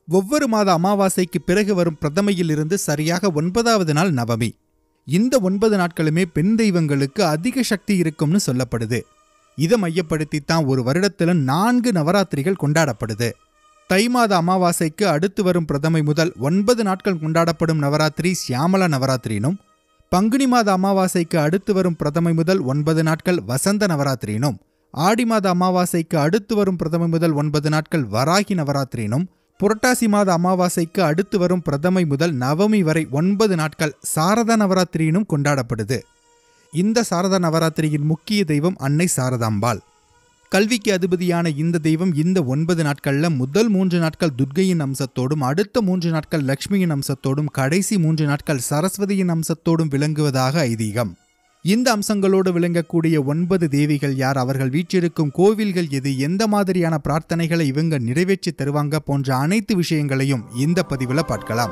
ஒவ்வொரு மாத அமாவாசைக்கு பிறகு வரும் பிரதமையிலிருந்து சரியாக ஒன்பதாவது நாள் நவமி இந்த ஒன்பது நாட்களுமே பெண் தெய்வங்களுக்கு அதிக சக்தி இருக்கும்னு சொல்லப்படுது இதை மையப்படுத்தி தான் ஒரு வருடத்துல நான்கு நவராத்திரிகள் கொண்டாடப்படுது தை மாத அமாவாசைக்கு அடுத்து வரும் பிரதமை முதல் ஒன்பது நாட்கள் கொண்டாடப்படும் நவராத்திரி சியாமலா நவராத்திரினும் பங்குனி மாத அமாவாசைக்கு அடுத்து வரும் பிரதமை முதல் ஒன்பது நாட்கள் வசந்த நவராத்திரினும் ஆடி மாத அமாவாசைக்கு அடுத்து வரும் பிரதமை முதல் ஒன்பது நாட்கள் வராகி நவராத்திரினும் புரட்டாசி மாத அமாவாசைக்கு அடுத்து வரும் பிரதமை முதல் நவமி வரை ஒன்பது நாட்கள் சாரதா நவராத்திரியினும் கொண்டாடப்படுது இந்த சாரதா நவராத்திரியின் முக்கிய தெய்வம் அன்னை சாரதாம்பாள் கல்விக்கு அதிபதியான இந்த தெய்வம் இந்த ஒன்பது நாட்கள்ல முதல் மூன்று நாட்கள் துர்க்கையின் அம்சத்தோடும் அடுத்த மூன்று நாட்கள் லக்ஷ்மியின் அம்சத்தோடும் கடைசி மூன்று நாட்கள் சரஸ்வதியின் அம்சத்தோடும் விளங்குவதாக ஐதீகம் இந்த அம்சங்களோடு விளங்கக்கூடிய ஒன்பது தேவிகள் யார் அவர்கள் வீற்றிருக்கும் கோவில்கள் எது எந்த மாதிரியான பிரார்த்தனைகளை இவங்க நிறைவேற்றி தருவாங்க போன்ற அனைத்து விஷயங்களையும் இந்த பதிவில் பார்க்கலாம்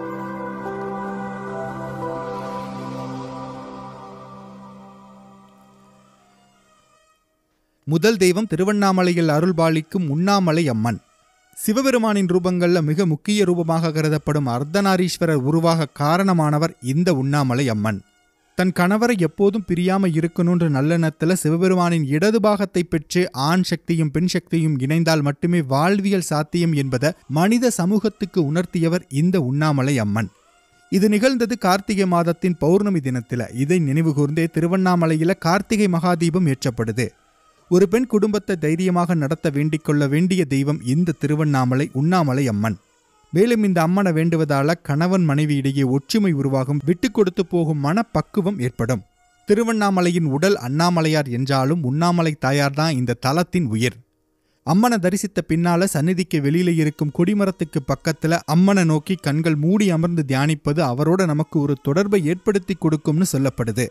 முதல் தெய்வம் திருவண்ணாமலையில் அருள்பாலிக்கும் உண்ணாமலை அம்மன் சிவபெருமானின் ரூபங்கள்ல மிக முக்கிய ரூபமாக கருதப்படும் அர்த்தநாரீஸ்வரர் உருவாக காரணமானவர் இந்த உண்ணாமலை அம்மன் தன் கணவரை எப்போதும் பிரியாம இருக்கணுன்ற நல்லெண்ணத்துல சிவபெருமானின் இடது பாகத்தை பெற்று ஆண் சக்தியும் பெண் சக்தியும் இணைந்தால் மட்டுமே வாழ்வியல் சாத்தியம் என்பதை மனித சமூகத்துக்கு உணர்த்தியவர் இந்த உண்ணாமலை அம்மன் இது நிகழ்ந்தது கார்த்திகை மாதத்தின் பௌர்ணமி தினத்துல இதை நினைவுகூர்ந்தே திருவண்ணாமலையில கார்த்திகை மகாதீபம் ஏற்றப்படுது ஒரு பெண் குடும்பத்தை தைரியமாக நடத்த வேண்டிக் கொள்ள வேண்டிய தெய்வம் இந்த திருவண்ணாமலை உண்ணாமலை அம்மன் மேலும் இந்த அம்மனை வேண்டுவதால கணவன் மனைவி இடையே ஒற்றுமை உருவாகும் விட்டு கொடுத்து போகும் மனப்பக்குவம் ஏற்படும் திருவண்ணாமலையின் உடல் அண்ணாமலையார் என்றாலும் உண்ணாமலை தாயார் தான் இந்த தலத்தின் உயிர் அம்மனை தரிசித்த பின்னால சந்நிதிக்கு வெளியில இருக்கும் கொடிமரத்துக்கு பக்கத்துல அம்மனை நோக்கி கண்கள் மூடி அமர்ந்து தியானிப்பது அவரோட நமக்கு ஒரு தொடர்பை ஏற்படுத்தி கொடுக்கும்னு சொல்லப்படுது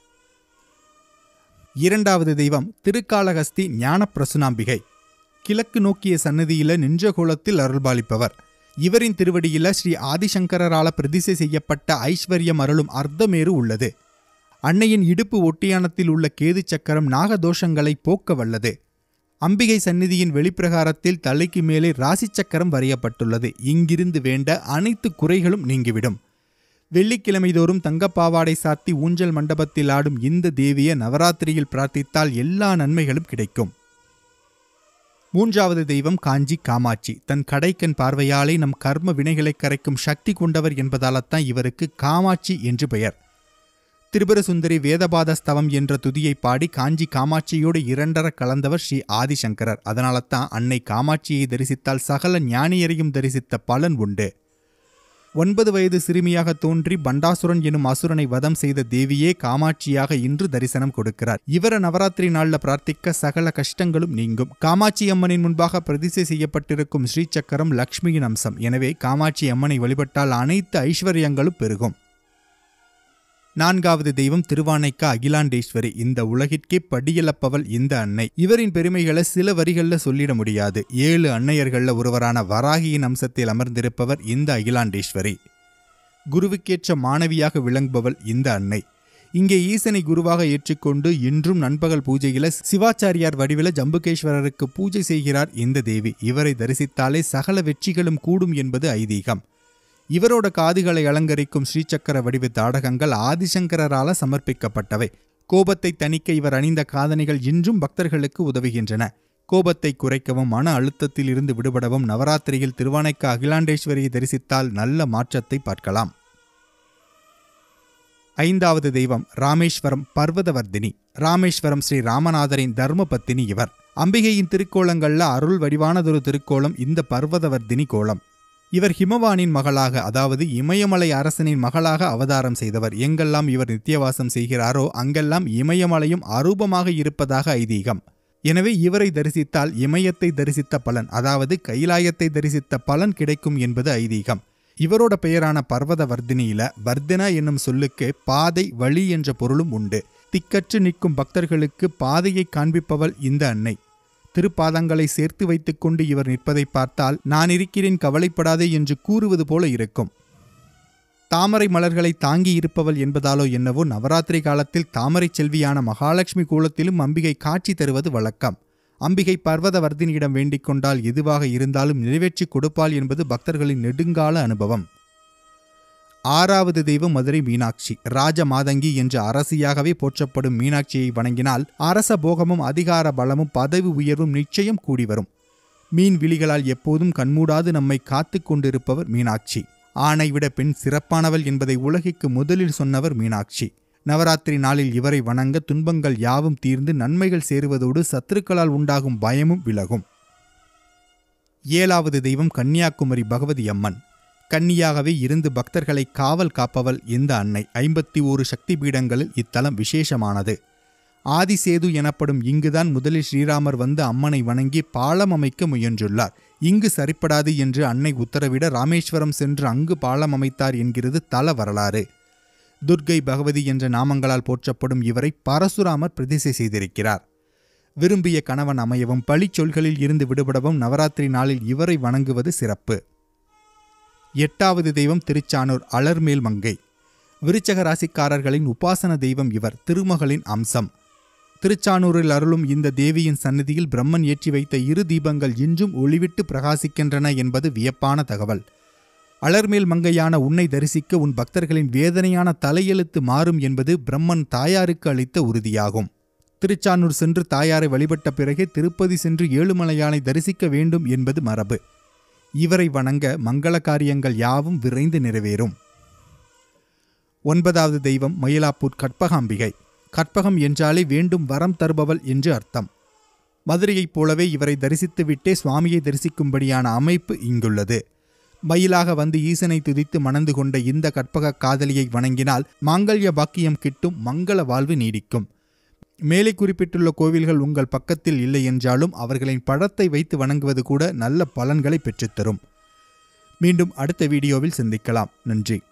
இரண்டாவது தெய்வம் திருக்காளஹஸ்தி ஞானப்பிரசுனாம்பிகை கிழக்கு நோக்கிய சன்னதியில நின்ற கோலத்தில் அருள்பாலிப்பவர் இவரின் திருவடியில ஸ்ரீ ஆதிசங்கரால பிரதிசை செய்யப்பட்ட ஐஸ்வர்யம் அருளும் அர்த்தமேரு உள்ளது அன்னையின் இடுப்பு ஒட்டியானத்தில் உள்ள கேது சக்கரம் நாகதோஷங்களை போக்க வல்லது அம்பிகை சந்நிதியின் வெளிப்பிரகாரத்தில் தலைக்கு மேலே ராசி சக்கரம் வரையப்பட்டுள்ளது இங்கிருந்து வேண்ட அனைத்து குறைகளும் நீங்கிவிடும் வெள்ளிக்கிழமை தோறும் தங்கப்பாவாடை சாத்தி ஊஞ்சல் மண்டபத்தில் ஆடும் இந்த தேவிய நவராத்திரியில் பிரார்த்தித்தால் எல்லா நன்மைகளும் கிடைக்கும் மூன்றாவது தெய்வம் காஞ்சி காமாட்சி தன் கடைக்கண் பார்வையாலே நம் கர்ம வினைகளை கரைக்கும் சக்தி கொண்டவர் என்பதால்தான் இவருக்கு காமாட்சி என்று பெயர் திரிபுரசுந்தரி வேதபாத ஸ்தவம் என்ற துதியை பாடி காஞ்சி காமாட்சியோடு இரண்டர கலந்தவர் ஸ்ரீ ஆதிசங்கரர் அதனால தான் அன்னை காமாட்சியை தரிசித்தால் சகல ஞானியரையும் தரிசித்த பலன் உண்டு ஒன்பது வயது சிறுமியாக தோன்றி பண்டாசுரன் எனும் அசுரனை வதம் செய்த தேவியே காமாட்சியாக இன்று தரிசனம் கொடுக்கிறார் இவர நவராத்திரி நாள்ல பிரார்த்திக்க சகல கஷ்டங்களும் நீங்கும் காமாட்சி அம்மனின் முன்பாக பிரதிஷ்டை செய்யப்பட்டிருக்கும் ஸ்ரீசக்கரம் லக்ஷ்மியின் அம்சம் எனவே காமாட்சி அம்மனை வழிபட்டால் அனைத்து ஐஸ்வர்யங்களும் பெருகும் நான்காவது தெய்வம் திருவானைக்கா அகிலாண்டேஸ்வரி இந்த உலகிற்கே படியலப்பவள் இந்த அன்னை இவரின் பெருமைகளை சில வரிகள்ல சொல்லிட முடியாது ஏழு அன்னையர்கள்ல ஒருவரான வராகியின் அம்சத்தில் அமர்ந்திருப்பவர் இந்த அகிலாண்டேஸ்வரி குருவுக்கேற்ற மாணவியாக விளங்குபவள் இந்த அன்னை இங்கே ஈசனை குருவாக ஏற்றுக்கொண்டு இன்றும் நண்பகல் பூஜையில சிவாச்சாரியார் வடிவில ஜம்புகேஸ்வரருக்கு பூஜை செய்கிறார் இந்த தேவி இவரை தரிசித்தாலே சகல வெற்றிகளும் கூடும் என்பது ஐதீகம் இவரோட காதுகளை அலங்கரிக்கும் ஸ்ரீசக்கர வடிவ தாடகங்கள் ஆதிசங்கரால சமர்ப்பிக்கப்பட்டவை கோபத்தை தணிக்க இவர் அணிந்த காதணிகள் இன்றும் பக்தர்களுக்கு உதவுகின்றன கோபத்தை குறைக்கவும் மன அழுத்தத்தில் இருந்து விடுபடவும் நவராத்திரியில் திருவானைக்க அகிலாண்டேஸ்வரியை தரிசித்தால் நல்ல மாற்றத்தை பார்க்கலாம் ஐந்தாவது தெய்வம் ராமேஸ்வரம் பர்வதவர்தினி ராமேஸ்வரம் ஸ்ரீ ராமநாதரின் தர்மபத்தினி இவர் அம்பிகையின் திருக்கோலங்கள்ல அருள் வடிவானதொரு திருக்கோலம் இந்த பர்வதவர்தினி கோலம் இவர் ஹிமவானின் மகளாக அதாவது இமயமலை அரசனின் மகளாக அவதாரம் செய்தவர் எங்கெல்லாம் இவர் நித்தியவாசம் செய்கிறாரோ அங்கெல்லாம் இமயமலையும் அரூபமாக இருப்பதாக ஐதீகம் எனவே இவரை தரிசித்தால் இமயத்தை தரிசித்த பலன் அதாவது கைலாயத்தை தரிசித்த பலன் கிடைக்கும் என்பது ஐதீகம் இவரோட பெயரான பர்வத வர்தினியில வர்தன என்னும் சொல்லுக்கு பாதை வழி என்ற பொருளும் உண்டு திக்கற்று நிற்கும் பக்தர்களுக்கு பாதையை காண்பிப்பவள் இந்த அன்னை திருப்பாதங்களை சேர்த்து வைத்துக்கொண்டு இவர் நிற்பதை பார்த்தால் நான் இருக்கிறேன் கவலைப்படாதே என்று கூறுவது போல இருக்கும் தாமரை மலர்களை தாங்கி இருப்பவள் என்பதாலோ என்னவோ நவராத்திரி காலத்தில் தாமரை செல்வியான மகாலட்சுமி கோலத்திலும் அம்பிகை காட்சி தருவது வழக்கம் அம்பிகை பர்வதவர்தினியிடம் வேண்டிக் கொண்டால் எதுவாக இருந்தாலும் நிறைவேற்றி கொடுப்பாள் என்பது பக்தர்களின் நெடுங்கால அனுபவம் ஆறாவது தெய்வம் மதுரை மீனாட்சி ராஜ மாதங்கி என்ற அரசியாகவே போற்றப்படும் மீனாட்சியை வணங்கினால் அரச போகமும் அதிகார பலமும் பதவி உயர்வும் நிச்சயம் கூடி வரும் மீன் விழிகளால் எப்போதும் கண்மூடாது நம்மை காத்துக் கொண்டிருப்பவர் மீனாட்சி ஆணை விட பெண் சிறப்பானவள் என்பதை உலகிற்கு முதலில் சொன்னவர் மீனாட்சி நவராத்திரி நாளில் இவரை வணங்க துன்பங்கள் யாவும் தீர்ந்து நன்மைகள் சேருவதோடு சத்துருக்களால் உண்டாகும் பயமும் விலகும் ஏழாவது தெய்வம் கன்னியாகுமரி பகவதி அம்மன் கன்னியாகவே இருந்து பக்தர்களை காவல் காப்பவள் இந்த அன்னை ஐம்பத்தி ஓரு சக்தி பீடங்களில் இத்தலம் விசேஷமானது ஆதிசேது எனப்படும் இங்குதான் முதலில் ஸ்ரீராமர் வந்து அம்மனை வணங்கி பாலம் அமைக்க முயன்றுள்ளார் இங்கு சரிப்படாது என்று அன்னை உத்தரவிட ராமேஸ்வரம் சென்று அங்கு பாலம் அமைத்தார் என்கிறது தல வரலாறு துர்க்கை பகவதி என்ற நாமங்களால் போற்றப்படும் இவரை பரசுராமர் பிரதிஷ்டை செய்திருக்கிறார் விரும்பிய கணவன் அமையவும் பழிச்சொல்களில் இருந்து விடுபடவும் நவராத்திரி நாளில் இவரை வணங்குவது சிறப்பு எட்டாவது தெய்வம் திருச்சானூர் அலர்மேல் மங்கை விருச்சக ராசிக்காரர்களின் உபாசன தெய்வம் இவர் திருமகளின் அம்சம் திருச்சானூரில் அருளும் இந்த தேவியின் சந்நிதியில் பிரம்மன் ஏற்றி வைத்த இரு தீபங்கள் இன்றும் ஒளிவிட்டு பிரகாசிக்கின்றன என்பது வியப்பான தகவல் அலர்மேல் மங்கையான உன்னை தரிசிக்க உன் பக்தர்களின் வேதனையான தலையெழுத்து மாறும் என்பது பிரம்மன் தாயாருக்கு அளித்த உறுதியாகும் திருச்சானூர் சென்று தாயாரை வழிபட்ட பிறகே திருப்பதி சென்று ஏழுமலையானை தரிசிக்க வேண்டும் என்பது மரபு இவரை வணங்க மங்கள காரியங்கள் யாவும் விரைந்து நிறைவேறும் ஒன்பதாவது தெய்வம் மயிலாப்பூர் கற்பகாம்பிகை கற்பகம் என்றாலே வேண்டும் வரம் தருபவள் என்று அர்த்தம் மதுரையைப் போலவே இவரை தரிசித்துவிட்டே சுவாமியை தரிசிக்கும்படியான அமைப்பு இங்குள்ளது மயிலாக வந்து ஈசனை துதித்து மணந்து கொண்ட இந்த கற்பக காதலியை வணங்கினால் மாங்கல்ய பாக்கியம் கிட்டும் மங்கள வாழ்வு நீடிக்கும் மேலே குறிப்பிட்டுள்ள கோவில்கள் உங்கள் பக்கத்தில் இல்லை என்றாலும் அவர்களின் படத்தை வைத்து வணங்குவது கூட நல்ல பலன்களை பெற்றுத்தரும் மீண்டும் அடுத்த வீடியோவில் சந்திக்கலாம் நன்றி